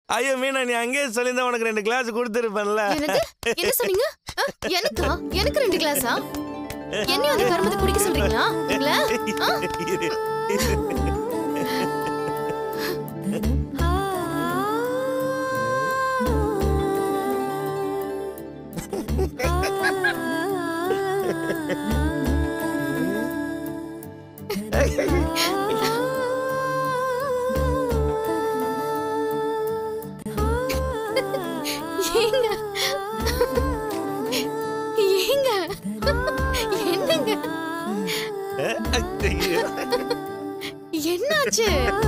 ஐயோ மீனா நீ அங்கேயே சொல்லியிருந்தா உனக்கு ரெண்டு கிளாஸ் கொடுத்துருப்பேன்ல என்னது என்ன சொன்னீங்க ஆ, எனக்கா எனக்கு ரெண்டு கிளாஸா என்னையும் அந்த கருமத்தை குடிக்க சொல்றீங்களா உங்களை ஆ? ஏங்க ஏங்க என்னங்க என்னாச்சு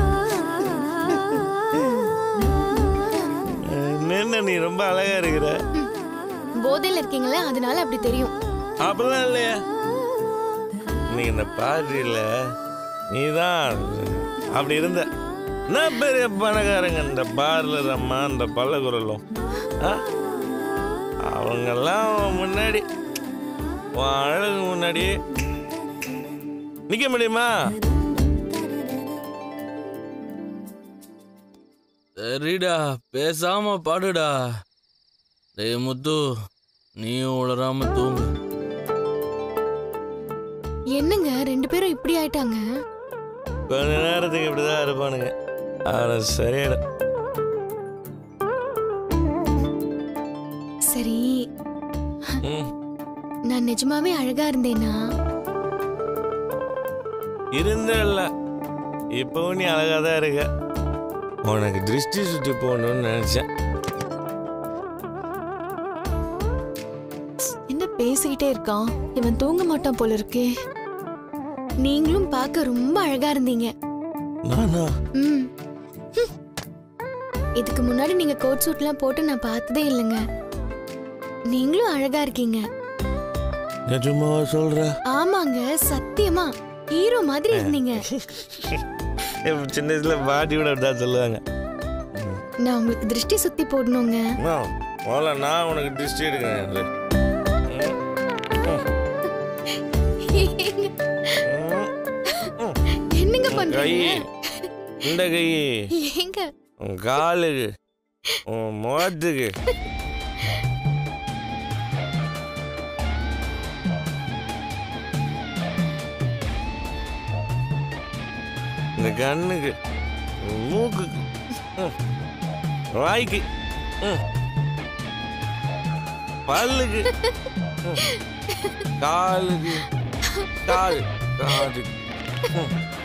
என்ன நீ ரொம்ப அழகா இருக்கிற போதையில இருக்கீங்களே அதனால அப்படி தெரியும் அப்படிலாம் இல்லையா நீ இந்த பார்ட்டியில நீ தான் அப்படி இருந்த என்ன பெரிய பணக்காரங்க இந்த பார்ல ரம்மா இந்த பல்லக்குரலும் ஆ? அவங்கெல்லாம் உன் முன்னாடி உன் அழகு முன்னாடி நிக்க முடியுமா சரிடா பேசாம பாடுடா டேய் முத்து நீயும் உளராம தூங்கு என்னங்க ரெண்டு பேரும் இப்படி ஆயிட்டாங்க கொஞ்ச நேரத்துக்கு இப்படிதான் இருப்பானுங்க அவனை சரியாயிடும் சரி ம் நான் நிஜமாவே அழகா இருந்தேனா இருந்தல்ல இப்பவும் நீ அழகா தான் இருக்க உனக்கு திருஷ்டி சுத்தி போகணும்னு நினைச்சேன் என்ன பேசிக்கிட்டே இருக்கான் இவன் தூங்க மாட்டான் போல இருக்கே நீங்களும் பார்க்க ரொம்ப அழகா இருந்தீங்க நானா ம் ஹம். இதுக்கு முன்னாடி நீங்க கோட் சூட்லாம் போட்டு நான் பார்த்ததே இல்லைங்க நீங்களும் அழகா இருக்கீங்க நிஜமாவா சொல்ற ஆமாங்க சத்தியமா ஹீரோ மாதிரி இருந்தீங்க இப்ப சின்ன வயசுல பாட்டி கூட அப்படிதான் சொல்லுவாங்க நான் உங்களுக்கு திருஷ்டி சுத்தி போடணுங்க அம்மா, முதல்ல நான் உனக்கு திருஷ்டி எடுக்கிறேன் இரு. ம், ம், என்னங்க கை பண்றீங்க இந்த கை ஏங்க உன் காலுக்கு உன் முகத்துக்கு இந்த கண்ணுக்கு உன் மூக்குக்கு ம், வாய்க்கு ம், பல்லுக்கு ம், காலுக்கு கால் காதுக்கு ம்,